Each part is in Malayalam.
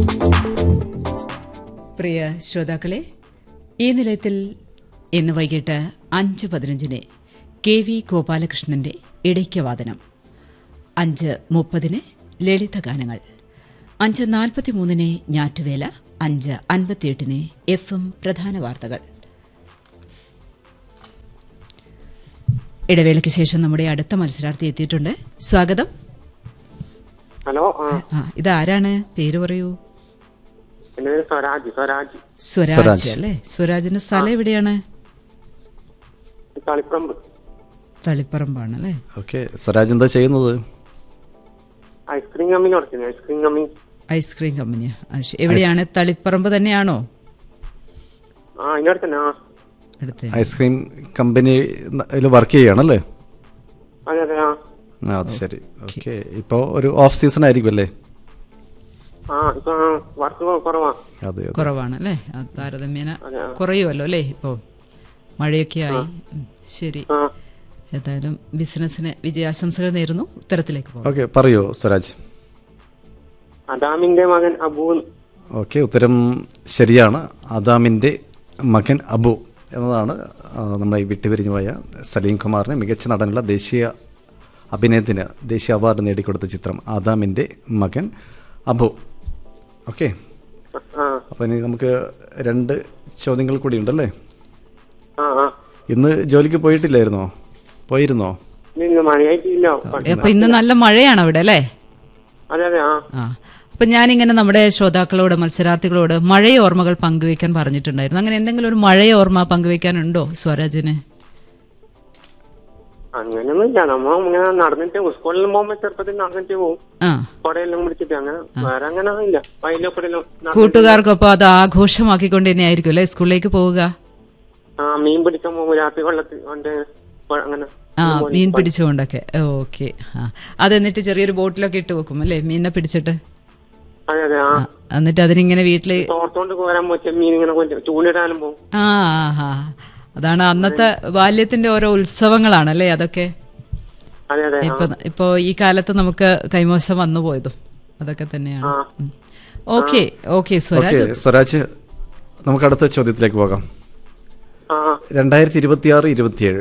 പ്രിയ ശ്രോതാക്കളെ ഈ നിലയത്തിൽ ഇന്ന് വൈകിട്ട് അഞ്ച് പതിനഞ്ചിന് കെ വി ഗോപാലകൃഷ്ണന്റെ ഇടയ്ക്കവാദനം അഞ്ച് മുപ്പതിന് ലളിതഗാനങ്ങൾ അഞ്ച് നാൽപ്പത്തിമൂന്നിന് ഞാറ്റുവേല അഞ്ച് അൻപത്തിയെട്ടിന് എഫ് എം പ്രധാന വാർത്തകൾ ഇടവേളയ്ക്ക് ശേഷം നമ്മുടെ അടുത്ത മത്സരാർത്ഥി എത്തിയിട്ടുണ്ട് സ്വാഗതം ഹലോ ആ ആ ഇതാരാണ് പേര് പറയൂ എന്റെ പേര് സ്വരാജ് സ്വരാജ് സ്വരാജ് സ്വരാജ്. അല്ലേ സ്വരാജിന്റെ സ്ഥലം എവിടെയാണ് കളിപ്പറമ്പ് തളിപ്പറമ്പാണ് അല്ലേ ഓക്കെ സ്വരാജ് എന്താ ചെയ്യുന്നത് ഐസ്ക്രീം കമ്പനി നടത്തുന്നു ഐസ്ക്രീം കമ്പനി ഐസ്ക്രീം കമ്പനിയാ ആ, ശരി. എവിടെയാണ് തളിപ്പറമ്പ് തന്നെയാണോ ആ അതിന്റെ അടുത്ത് തന്നെ ആ അടുത്ത് ഐസ്ക്രീം കമ്പനിയിൽ വർക്ക് ചെയ്യുകയാണല്ലേ അതെ അതെ ആ ആ അത് ശരി ഓക്കെ ഇപ്പോൾ ഒരു ഓഫ് സീസൺ ആയിരിക്കും അല്ലേ ആ ഇപ്പൊ വർക്ക് കുറവാ അതെ അതെ കുറവാണ് അല്ലേ ആ, താരതമ്യേന അതെ, ആ. കുറയുമല്ലോ അല്ലേ ഇപ്പോ മഴയൊക്കെ ആയി ഉം, ശരി ആ ഏതായാലും ബിസിനസ്സിന് വിജയാശംസകൾ നേരുന്നു ഉത്തരത്തിലേക്ക് പോകാം ഓക്കെ പറയൂ സ്വരാജ് അദാമിന്റെ മകൻ അബൂ ഓക്കെ ഉത്തരം ശരിയാണ് ആദാമിൻ്റെ മകൻ അബു എന്നതാണ് ആ, നമ്മുടെ ഈ വിട്ടുപിരിഞ്ഞു പോയ സലീം കുമാറിന് മികച്ച നടനുള്ള ദേശീയ അഭിനയത്തിന് ദേശീയ അവാർഡ് നേടിക്കൊടുത്ത ചിത്രം ആദാമിൻ്റെ മകൻ അബു ഓക്കെ ആ അപ്പോൾ ഇനി നമുക്ക് രണ്ട് ചോദ്യങ്ങൾ കൂടി ഉണ്ടല്ലേ ആ ആ ഇന്ന് ജോലിക്ക് പോയിട്ടില്ലായിരുന്നോ പോയിരുന്നോ ഇല്ല മഴയായിട്ടില്ല അപ്പൊ ഇന്ന് നല്ല മഴയാണ് അവിടെ അല്ലേ അതെ അതെ ആ ആ അപ്പൊ ഞാനിങ്ങനെ നമ്മുടെ ശ്രോതാക്കളോട് മത്സരാർത്ഥികളോട് മഴയ ഓർമ്മകൾ പങ്കുവെക്കാൻ പറഞ്ഞിട്ടുണ്ടായിരുന്നു അങ്ങനെ എന്തെങ്കിലും ഒരു മഴയ ഓർമ്മ പങ്കുവെക്കാനുണ്ടോ സ്വരാജിന് അങ്ങനെയൊന്നുമില്ല നമ്മ ഇങ്ങനെ നടന്നിട്ട് സ്കൂളിൽ പോകുമ്പോ ചെറുപ്പത്തിൽ നടന്നിട്ട് പോകും ആ കൊടയെല്ലാം പിടിച്ചിട്ട് അങ്ങനെ വേറെ അങ്ങനെ ഇല്ല വയലൊക്കെല്ലാം കൂട്ടുകാർക്കൊപ്പം അത് ആഘോഷമാക്കിക്കൊണ്ട് തന്നെയായിരിക്കും അല്ലേ സ്കൂളിലേക്ക് പോവുക ആ മീൻ പിടിക്കാൻ പോകുമ്പോ രാത്രി വെള്ളത്തിൽ കൊണ്ട് കൊ- അങ്ങനെ ആ മീൻ പിടിച്ചുകൊണ്ടൊക്കെ ഓക്കെ ആ അതെന്നിട്ട് ചെറിയൊരു ബോട്ടിലൊക്കെ ഇട്ട് വെക്കും അല്ലേ മീനിനെ പിടിച്ചിട്ട് അതെ അതെ ആ ആ, എന്നിട്ട് അതിനിങ്ങനെ വീട്ടില് തോർത്തോണ്ട് കോരാൻ പോയി ചെമ്മീൻ ഇങ്ങനെ കൊണ്ട് ചൂണ്ടിടാനും പോകും ആ ആ, ആ അതാണ് അന്നത്തെ ബാല്യത്തിന്റെ ഓരോ ഉത്സവങ്ങളാണല്ലേ അതൊക്കെ അതെ അതെ ആ. ഇപ്പൊ ഇപ്പോ ഈ കാലത്ത് നമുക്ക് കൈമോശം വന്നു പോയതും അതൊക്കെ തന്നെയാണ് okay okay okay Swaraj Swaraj നമുക്ക് അടുത്ത ചോദ്യത്തിലേക്ക് പോകാം ആ രണ്ടായിരത്തി ഇരുപത്തിയാറ് ഇരുപത്തിയേഴ്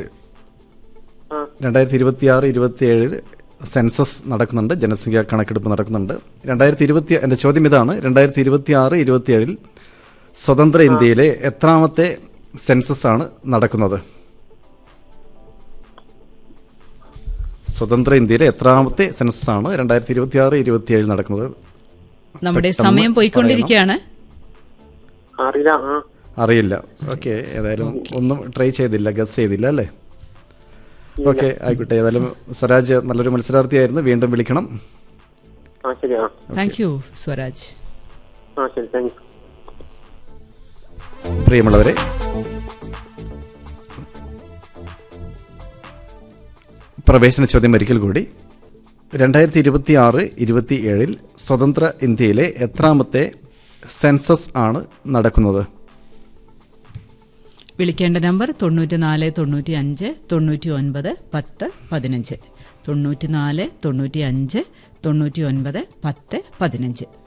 ആ രണ്ടായിരത്തി ഇരുപത്തിയാറ് ഇരുപത്തിയേഴിൽ സെൻസസ് നടക്കുന്നുണ്ട് ജനസംഖ്യാ കണക്കെടുപ്പ് നടക്കുന്നുണ്ട് രണ്ടായിരത്തി ഇരുപത്തി എൻ്റെ ചോദ്യം ഇതാണ് രണ്ടായിരത്തി ഇരുപത്തി ആറ് ഇരുപത്തിയേഴിൽ സ്വതന്ത്ര ഇന്ത്യയിലെ എത്രാമത്തെ സെൻസസ് ആണ് നടക്കുന്നത് സ്വതന്ത്ര ഇന്ത്യയിലെ എത്രാമത്തെ സെൻസസ് ആണ് രണ്ടായിരത്തി ഇരുപത്തി ആറ് ഇരുപത്തിയേഴിൽ നടക്കുന്നത് നമ്മുടെ പെട്ടെന്ന് സമയം പോയിക്കൊണ്ടിരിക്കുകയാണ് അറിയില്ല ആ അറിയില്ല ഓക്കെ ഏതായാലും ഒന്നും ട്രൈ ചെയ്തില്ല ഗസ് ചെയ്തില്ല അല്ലേ ഓക്കെ ആയിക്കോട്ടെ ഏതായാലും സ്വരാജ് നല്ലൊരു മത്സരാർത്ഥിയായിരുന്നു വീണ്ടും വിളിക്കണം ആ ശരി ആ താങ്ക് യു സ്വരാജ് ആ ശരി താങ്ക് യു പ്രിയമുള്ളവരെ പ്രവേശന ചോദ്യം ഒരിക്കൽ കൂടി രണ്ടായിരത്തി ഇരുപത്തി ആറ് ഇരുപത്തി ഏഴിൽ സ്വതന്ത്ര ഇന്ത്യയിലെ എത്രാമത്തെ സെൻസസ് ആണ് നടക്കുന്നത് വിളിക്കേണ്ട നമ്പർ തൊണ്ണൂറ്റി നാല് തൊണ്ണൂറ്റി അഞ്ച് തൊണ്ണൂറ്റി ഒൻപത് പത്ത് പതിനഞ്ച് തൊണ്ണൂറ്റി നാല് തൊണ്ണൂറ്റി അഞ്ച് തൊണ്ണൂറ്റി ഒൻപത് പത്ത് പതിനഞ്ച്